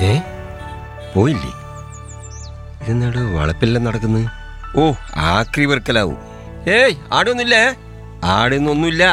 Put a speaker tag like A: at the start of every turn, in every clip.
A: ഏ പോയില്ലേ ഇതെന്നാട് വളപ്പെല്ലാം നടക്കുന്നത് ഓ ആക്രി വെറുക്കലാവും ഏയ് ആടൊന്നുമില്ലേ ആടൊന്നൊന്നുമില്ല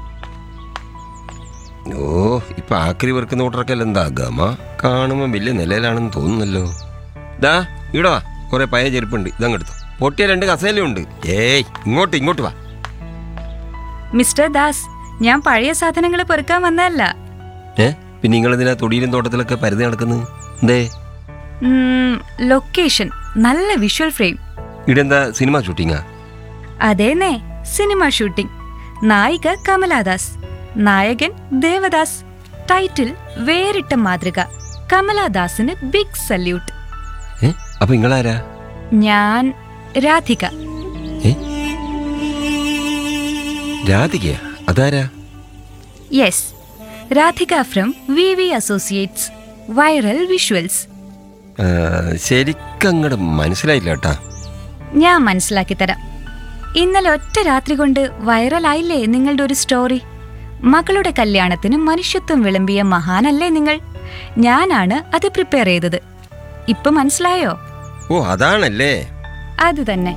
A: ഓ ഇപ്പൊ ആക്രി വെറുക്കുന്ന കൂട്ടർക്കെല്ലാം എന്താ ഗമ കാണുമ്പോ വലിയ നിലയിലാണെന്ന് തോന്നുന്നല്ലോ ദാ ഇവിടെ വാ കുറെ പഴയ ചെരുപ്പുണ്ട് ഇതങ്ങെടുത്തു പൊട്ടിയ രണ്ട് കസേലയും ഉണ്ട് ഏയ് ഇങ്ങോട്ട് ഇങ്ങോട്ട് വാ
B: മിസ്റ്റർ ദാസ് ഞാൻ പഴയ സാധനങ്ങൾ പെറുക്കാൻ വന്നതല്ല
A: ഏ പിന്നെ നിങ്ങളെന്തിനാ തൊടിയിലും തോട്ടത്തിലൊക്കെ പരുതി നടക്കുന്നത് എന്തേ
B: ഉം, ലൊക്കേഷൻ നല്ല വിഷ്വൽ ഫ്രെയിം
A: ഇടെന്താ സിനിമ ഷൂട്ടിങ്ങാ
B: അതേന്നെ സിനിമ ഷൂട്ടിംഗ് നായിക കമലാദാസ് നായകൻ ദേവദാസ് ടൈറ്റിൽ വേറിട്ട മാതൃക കമലാദാസിന് ബിഗ് സല്യൂട്ട്
A: ഏ അപ്പൊ നിങ്ങളാരാ
B: ഞാൻ രാധിക
A: ഏ രാധികയാ അതാരാ
B: yes Radhika from V V associates viral visuals
A: ആ, ശരിക്കങ്ങട് മനസ്സിലായില്ല കേട്ടാ
B: ഞാൻ മനസ്സിലാക്കി തരാം ഇന്നലെ ഒറ്റ രാത്രി കൊണ്ട് വൈറലായില്ലേ നിങ്ങളുടെ ഒരു സ്റ്റോറി മകളുടെ കല്യാണത്തിന് മനുഷ്യത്വം വിളമ്പിയ മഹാനല്ലേ നിങ്ങൾ ഞാനാണ് അത് പ്രിപ്പയർ ചെയ്തത് ഇപ്പൊ മനസ്സിലായോ
A: ഓ അതാണല്ലേ
B: അത് തന്നെ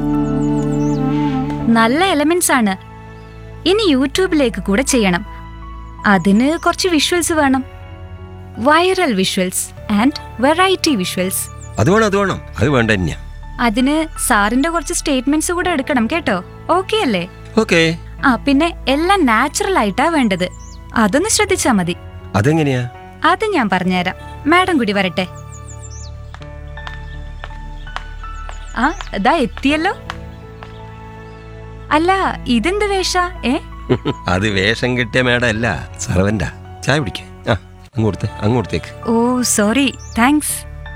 B: നല്ല എലമെന്റ്സ് ആണ് ഇനി യൂട്യൂബിലേക്ക് കൂടെ ചെയ്യണം അതിന് കുറച്ച് വിഷ്വൽസ് വേണം viral visuals and variety visuals
A: അത് വേണം അത് വേണം അത് വേണ്ട തന്നെയാ
B: അതിന് സാറിന്റെ കുറച്ച് സ്റ്റേറ്റ്മെന്റ്സ് കൂടെ എടുക്കണം കേട്ടോ ഓക്കെ അല്ലേ
A: ഓക്കെ
B: ആ പിന്നെ എല്ലാം നാച്ചുറൽ ആയിട്ടാ വേണ്ടത് അതൊന്ന് ശ്രദ്ധിച്ചാ മതി
A: അതെങ്ങനെയാ
B: അത് ഞാൻ പറഞ്ഞുതരാം മാഡം കൂടി വരട്ടെ ആ ഇതാ എത്തിയല്ലോ അല്ല ഇതെന്ത് വേഷ ഏ
A: അത് വേഷം കെട്ടിയ മേട അല്ല സർവന്റാ ചായ പിടിക്കേ ആ അങ്ങോട്ടേ അങ്ങോട്ടേക്ക്
B: ഓ സോറി താങ്ക്സ്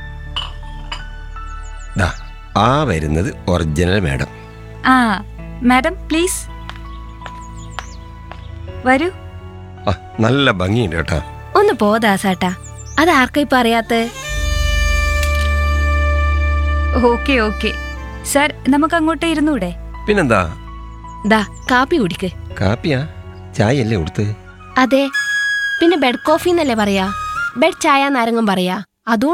A: ദാ ആ വരുന്നത് ഒറിജിനൽ മേഡം
B: ആ മാഡം പ്ലീസ് വരൂ
A: ആ നല്ല ഭംഗിയുണ്ട് കേട്ടാ
C: ഒന്ന് പോദാസാട്ടാ അതാർക്കാ ഇപ്പൊ അറിയാത്ത
B: ഓക്കെ ഓക്കെ സാർ നമുക്ക് അങ്ങോട്ടേ ഇരുന്നൂടെ
A: പിന്നെന്താ
C: ദാ കാപ്പി കുടിക്ക്
A: കാപ്പിയാ ചായ അല്ലേ കൊടുത്ത്
C: അതെ പിന്നെ ബെഡ് കോഫി എന്നല്ലേ പറയാ ബെഡ് ചായ നാരങ്ങും പറയാ അതുകൊണ്ട്